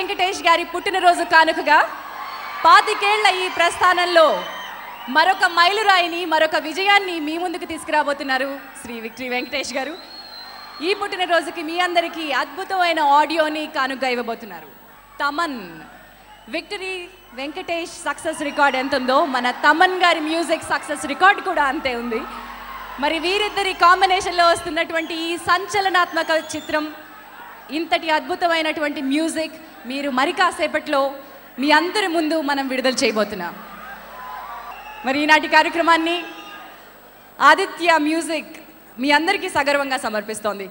వెంకటేష్ గారి పుట్టినరోజు కానుకగా పాతికేళ్ల ఈ ప్రస్థానంలో మరొక మైలురాయిని మరొక విజయాన్ని మీ ముందుకు తీసుకురాబోతున్నారు శ్రీ విక్టరీ వెంకటేష్ గారు ఈ పుట్టినరోజుకి మీ అందరికీ అద్భుతమైన ఆడియోని కానుకగా ఇవ్వబోతున్నారు Thaman victory Venkatesh success record ఎంత ఉందో మన తమన్ గారి మ్యూజిక్ సక్సెస్ రికార్డ్ కూడా అంతే ఉంది మరి వీరిద్దరి కాంబినేషన్లో వస్తున్నటువంటి ఈ సంచలనాత్మక చిత్రం ఇంతటి అద్భుతమైనటువంటి మ్యూజిక్ మీరు మరి కాసేపట్లో మీ అందరి ముందు మనం విడుదల చేయబోతున్నాం మరి ఈనాటి కార్యక్రమాన్ని ఆదిత్య మ్యూజిక్ మీ అందరికీ సగర్వంగా సమర్పిస్తోంది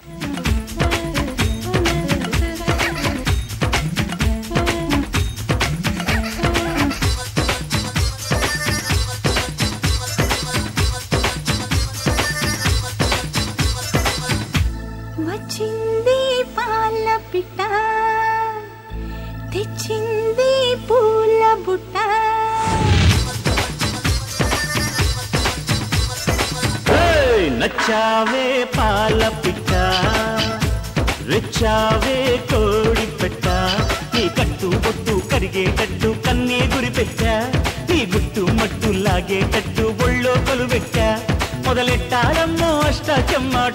వచ్చింది పాల పిట్ట తెచ్చింది పూల బుట్ట ఏయ్! నచ్చావే పాల పిట్ట రెచ్చావే కోడి పెట్ట నీ కట్టు బొట్టు కరిగేటట్టు కన్నే గురి పెట్టా నీ గుట్టు మట్టు లాగేటట్టు ఒళ్ళో కొలువెట్ట మొదలెట్టాడమ్మో అష్ట చెమ్మాట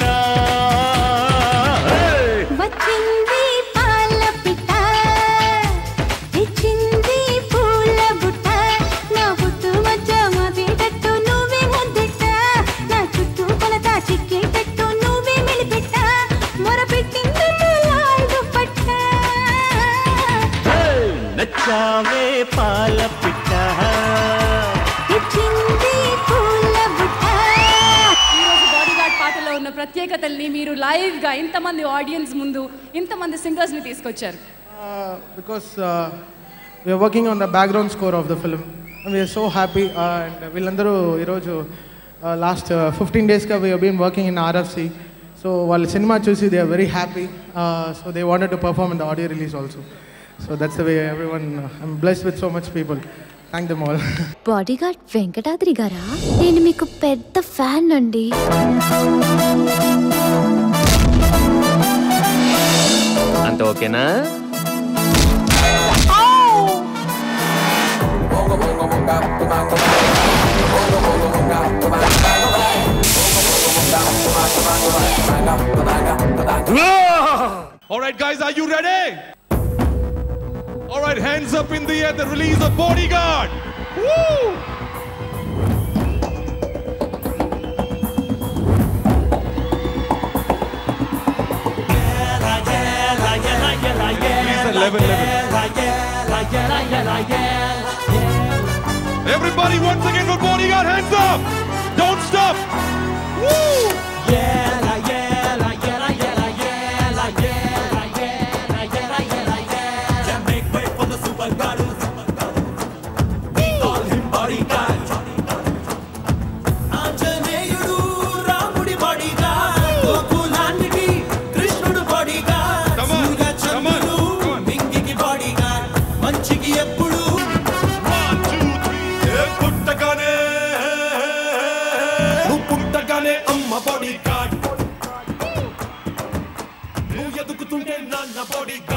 వచ్చింది పాల పిట్ట తెచ్చింది పూల బుట్ట నా పుట్టు మధ్య మదేటట్టు నువ్వే ముద్దెట్ట నా చుట్టూ కొలత చిక్కేటట్టు నువ్వే మెలిపెట్ట మొరపెట్టింది లాల్ దుప్పట్ట నచ్చావే పాల పిట్ట తెచ్చింది పూల బుట్ట ఈరోజు బాడీగార్డ్ పాటలో ఉన్న ప్రత్యేకతల్ని మీరు లైవ్గా ఇంతమంది ఆడియన్స్ ముందు ఇంతమంది సింగర్స్ని తీసుకొచ్చారు Uh, because uh, we are working on the background score of the film. And we are so happy. Uh, and వీళ్ళందరూ ఈరోజు లాస్ట్ ఫిఫ్టీన్ డేస్గా we been working in RFC so వాళ్ళ సినిమా చూసి they are very happy so they wanted to perform in the audio release also so that's the way everyone I'm blessed with so much people thank them all bodyguard Venkatadri గారా నేను మీకు పెద్ద fan అండి అంత ఓకేనా All right, guys, are you ready? All right, hands up in the air. The release of Bodyguard. Woo! Please, 11, 11. Everybody, once again for Bodyguard, hands up! Don't stop! Woo! ఆంజనేయుడు రాముడి బాడీగా గోకులానికి కృష్ణుడు బాడీగా Come on, Surya come on, చంద్రుడు come on. మింగికి బాడీగా మంచికి ఎప్పుడు One, two, three. ఏ పుట్టగానే నువ్వు పుట్టగానే అమ్మ బాడీ గార్డ్ నువ్వు ఎదుగుతుంటే నాన్న బాడీ గార్డ్